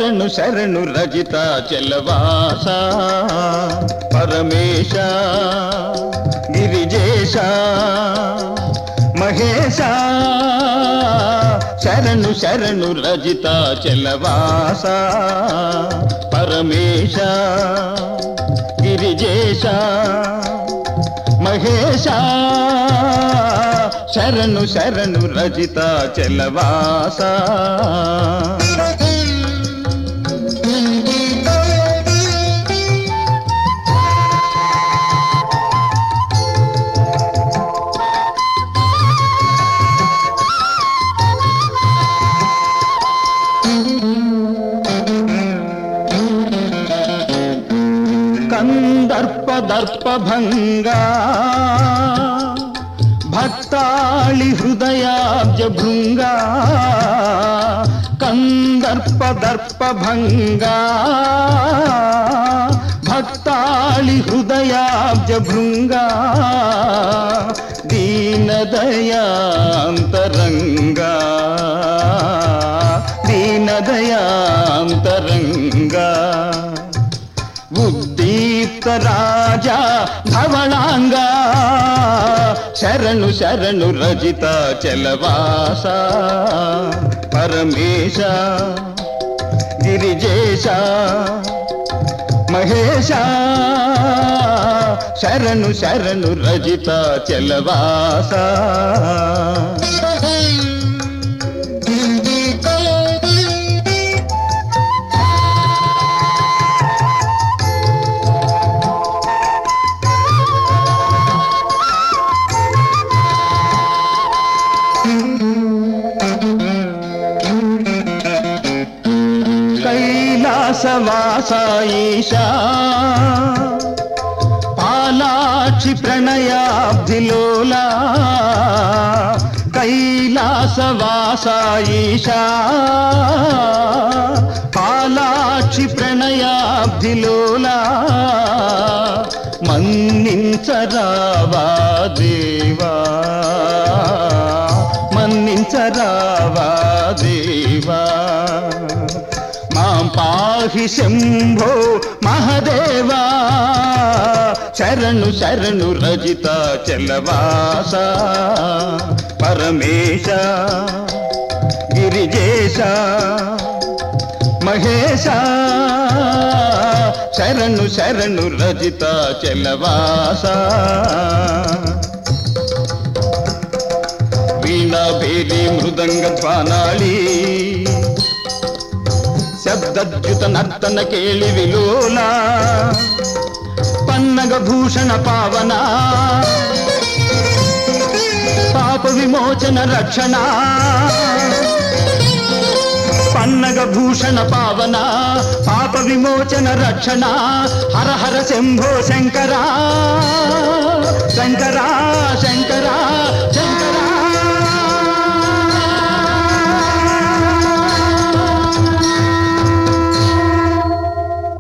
శరణు శరణు రజిత చెలవాస పరమేశ గిరిజేశ మహేశ శరణు శరణు రజిత చెలవాస పరమేశ గిరిజేశ మహేశ శరణు శరణు రజిత చెలవాస కందర్ప దర్పభంగా భక్తాళి హృదయాబ్జ భృంగా కందర్ప దర్పభంగా భక్తాళి హృదయాబ్జ భృంగా దీనదయాంతరంగా దీనదయాంతరంగా ఉద్దీప్త రాజా ధవళాంగా శరణు శరణు రజిత చలవాస పరమేశ గిరిజేశ మహేశ శరణు శరణు రజిత చలవాస కైలాసవాసాయిషా పాలాక్షి ప్రణయాబ్ధిలోలా కైలాసవాసాయిషా పాలాక్షి ప్రణయాబ్ధిలోలా మన్నించరావా దేవా మన్నించరావా దేవా మాం పాహి శంభో మహదేవా శరణు శరణు రజిత చలవాస పరమేశ గిరిజేశ మహేశ శరణు శరణు రజిత చలవాస వీణా భేరి మృదంగ ధ్వానాళి శబ్దద్యుత నర్తన కేళి విలోల పన్నగ భూషణ పావన పాప విమోచన రక్షణ పన్నగ భూషణ పావన పాప విమోచన రక్షణ హర హర శంభో శంకరా